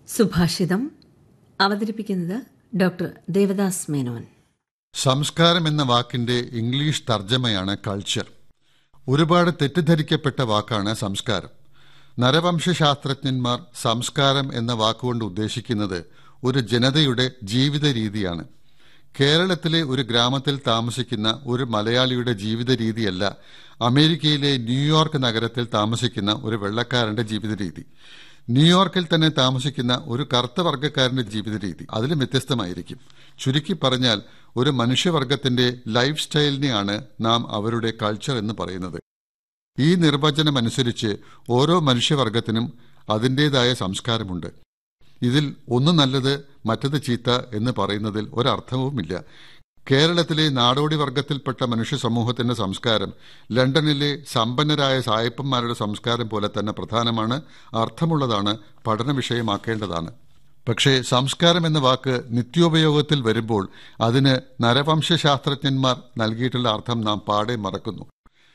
സുഭാഷിതം അവതരിപ്പിക്കുന്നത് ഡോക്ടർ ദേവദാസ് മേനോൻ സംസ്കാരം എന്ന വാക്കിന്റെ ഇംഗ്ലീഷ് തർജ്ജമയാണ് കൾച്ചർ ഒരുപാട് തെറ്റിദ്ധരിക്കപ്പെട്ട വാക്കാണ് സംസ്കാരം നരവംശശാസ്ത്രജ്ഞന്മാർ സംസ്കാരം എന്ന വാക്കുകൊണ്ട് ഉദ്ദേശിക്കുന്നത് ഒരു ജനതയുടെ ജീവിത രീതിയാണ് കേരളത്തിലെ ഒരു ഗ്രാമത്തിൽ താമസിക്കുന്ന ഒരു മലയാളിയുടെ ജീവിത രീതിയല്ല അമേരിക്കയിലെ ന്യൂയോർക്ക് നഗരത്തിൽ താമസിക്കുന്ന ഒരു വെള്ളക്കാരന്റെ ജീവിത രീതി ന്യൂയോർക്കിൽ തന്നെ താമസിക്കുന്ന ഒരു കറുത്ത വർഗ്ഗക്കാരന്റെ ജീവിത രീതി അതിലും വ്യത്യസ്തമായിരിക്കും ചുരുക്കി പറഞ്ഞാൽ ഒരു മനുഷ്യവർഗത്തിന്റെ ലൈഫ് സ്റ്റൈലിനെയാണ് നാം അവരുടെ കൾച്ചർ എന്ന് പറയുന്നത് ഈ നിർവചനമനുസരിച്ച് ഓരോ മനുഷ്യവർഗത്തിനും അതിൻ്റെതായ സംസ്കാരമുണ്ട് ഇതിൽ ഒന്ന് നല്ലത് മറ്റത് ചീത്ത എന്ന് പറയുന്നതിൽ ഒരർത്ഥവുമില്ല കേരളത്തിലെ നാടോടി വർഗത്തിൽപ്പെട്ട മനുഷ്യ സമൂഹത്തിന്റെ സംസ്കാരം ലണ്ടനിലെ സമ്പന്നരായ സായപ്പന്മാരുടെ സംസ്കാരം പോലെ തന്നെ പ്രധാനമാണ് അർത്ഥമുള്ളതാണ് പഠന വിഷയമാക്കേണ്ടതാണ് പക്ഷേ സംസ്കാരം എന്ന വാക്ക് നിത്യോപയോഗത്തിൽ വരുമ്പോൾ അതിന് നരവംശശാസ്ത്രജ്ഞന്മാർ നൽകിയിട്ടുള്ള അർത്ഥം നാം പാടെ മറക്കുന്നു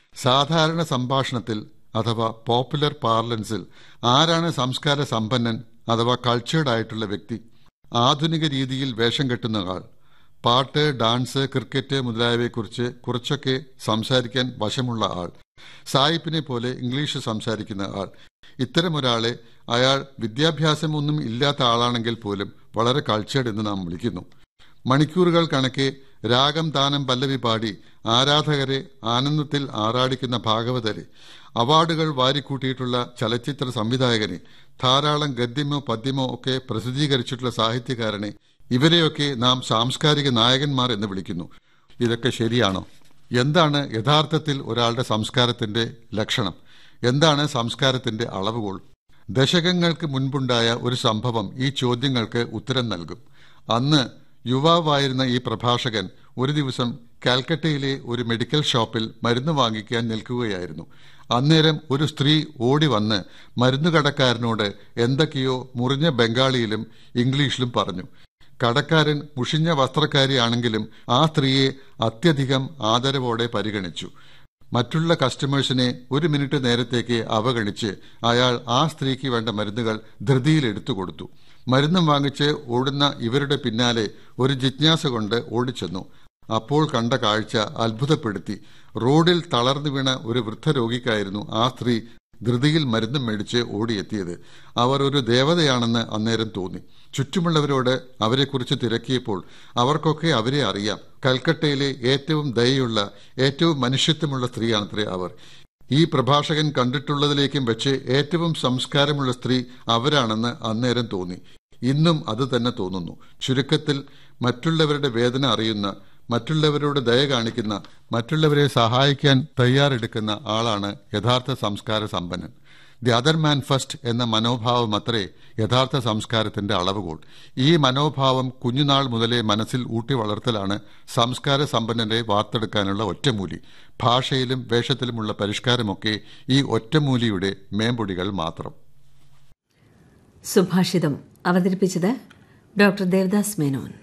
സാധാരണ സംഭാഷണത്തിൽ അഥവാ പോപ്പുലർ പാർലൻസിൽ ആരാണ് സംസ്കാര സമ്പന്നൻ അഥവാ കൾച്ചേർഡ് ആയിട്ടുള്ള വ്യക്തി ആധുനിക രീതിയിൽ വേഷം കെട്ടുന്ന ആൾ പാട്ട് ഡാൻസ് ക്രിക്കറ്റ് മുതലായവയെക്കുറിച്ച് കുറച്ചൊക്കെ സംസാരിക്കാൻ വശമുള്ള ആൾ സായിപ്പിനെ പോലെ ഇംഗ്ലീഷ് സംസാരിക്കുന്ന ആൾ ഇത്തരമൊരാളെ അയാൾ വിദ്യാഭ്യാസമൊന്നും ഇല്ലാത്ത ആളാണെങ്കിൽ പോലും വളരെ കൾച്ചേർഡ് എന്ന് നാം വിളിക്കുന്നു മണിക്കൂറുകൾ കണക്കെ രാഗം താനം പല്ലവി പാടി ആരാധകരെ ആനന്ദത്തിൽ ആറാടിക്കുന്ന ഭാഗവതരെ അവാർഡുകൾ വാരിക്കൂട്ടിയിട്ടുള്ള ചലച്ചിത്ര സംവിധായകനെ ധാരാളം ഗദ്യമോ പദ്യമോ ഒക്കെ പ്രസിദ്ധീകരിച്ചിട്ടുള്ള സാഹിത്യകാരനെ ഇവരെയൊക്കെ നാം സാംസ്കാരിക നായകന്മാർ എന്ന് വിളിക്കുന്നു ഇതൊക്കെ ശരിയാണോ എന്താണ് യഥാർത്ഥത്തിൽ ഒരാളുടെ സംസ്കാരത്തിന്റെ ലക്ഷണം എന്താണ് സംസ്കാരത്തിന്റെ അളവുകോൾ ദശകങ്ങൾക്ക് മുൻപുണ്ടായ ഒരു സംഭവം ഈ ചോദ്യങ്ങൾക്ക് ഉത്തരം നൽകും അന്ന് യുവാവായിരുന്ന ഈ പ്രഭാഷകൻ ഒരു ദിവസം കാൽക്കട്ടയിലെ ഒരു മെഡിക്കൽ ഷോപ്പിൽ മരുന്ന് വാങ്ങിക്കാൻ നിൽക്കുകയായിരുന്നു അന്നേരം ഒരു സ്ത്രീ ഓടി വന്ന് മരുന്നുകടക്കാരനോട് എന്തൊക്കെയോ മുറിഞ്ഞ ബംഗാളിയിലും ഇംഗ്ലീഷിലും പറഞ്ഞു കടക്കാരൻ മുഷിഞ്ഞ വസ്ത്രക്കാരിയാണെങ്കിലും ആ സ്ത്രീയെ അത്യധികം ആദരവോടെ പരിഗണിച്ചു മറ്റുള്ള കസ്റ്റമേഴ്സിനെ ഒരു മിനിറ്റ് നേരത്തേക്ക് അവഗണിച്ച് അയാൾ ആ സ്ത്രീക്ക് വേണ്ട മരുന്നുകൾ ധൃതിയിൽ എടുത്തു കൊടുത്തു മരുന്നും വാങ്ങിച്ച് ഓടുന്ന ഇവരുടെ പിന്നാലെ ഒരു ജിജ്ഞാസ കൊണ്ട് ഓടിച്ചെന്നു അപ്പോൾ കണ്ട കാഴ്ച അത്ഭുതപ്പെടുത്തി റോഡിൽ തളർന്നു വീണ ഒരു വൃദ്ധരോഗിക്കായിരുന്നു ആ സ്ത്രീ ധൃതിയിൽ മരുന്നും മേടിച്ച് ഓടിയെത്തിയത് അവർ ഒരു ദേവതയാണെന്ന് അന്നേരം തോന്നി ചുറ്റുമുള്ളവരോട് അവരെക്കുറിച്ച് തിരക്കിയപ്പോൾ അവർക്കൊക്കെ അവരെ അറിയാം കൽക്കട്ടയിലെ ഏറ്റവും ദയയുള്ള ഏറ്റവും മനുഷ്യത്വമുള്ള സ്ത്രീയാണത്രേ അവർ ഈ പ്രഭാഷകൻ കണ്ടിട്ടുള്ളതിലേക്കും വെച്ച് ഏറ്റവും സംസ്കാരമുള്ള സ്ത്രീ അവരാണെന്ന് അന്നേരം തോന്നി ഇന്നും അത് തന്നെ തോന്നുന്നു ചുരുക്കത്തിൽ മറ്റുള്ളവരുടെ വേദന അറിയുന്ന മറ്റുള്ളവരോട് ദയ കാണിക്കുന്ന മറ്റുള്ളവരെ സഹായിക്കാൻ തയ്യാറെടുക്കുന്ന ആളാണ് യഥാർത്ഥ സംസ്കാര സമ്പന്നൻ ദി അതർ മാൻ ഫസ്റ്റ് എന്ന മനോഭാവം അത്രേ യഥാർത്ഥ സംസ്കാരത്തിന്റെ അളവുകോൾ ഈ മനോഭാവം കുഞ്ഞുനാൾ മുതലേ മനസ്സിൽ ഊട്ടി വളർത്തലാണ് സംസ്കാര സമ്പന്നരെ വാർത്തെടുക്കാനുള്ള ഒറ്റമൂലി ഭാഷയിലും വേഷത്തിലുമുള്ള പരിഷ്കാരമൊക്കെ ഈ ഒറ്റമൂലിയുടെ മേമ്പൊടികൾ മാത്രം സുഭാഷിതം അവതരിപ്പിച്ചത് ഡോക്ടർ ദേവദാസ് മേനോൻ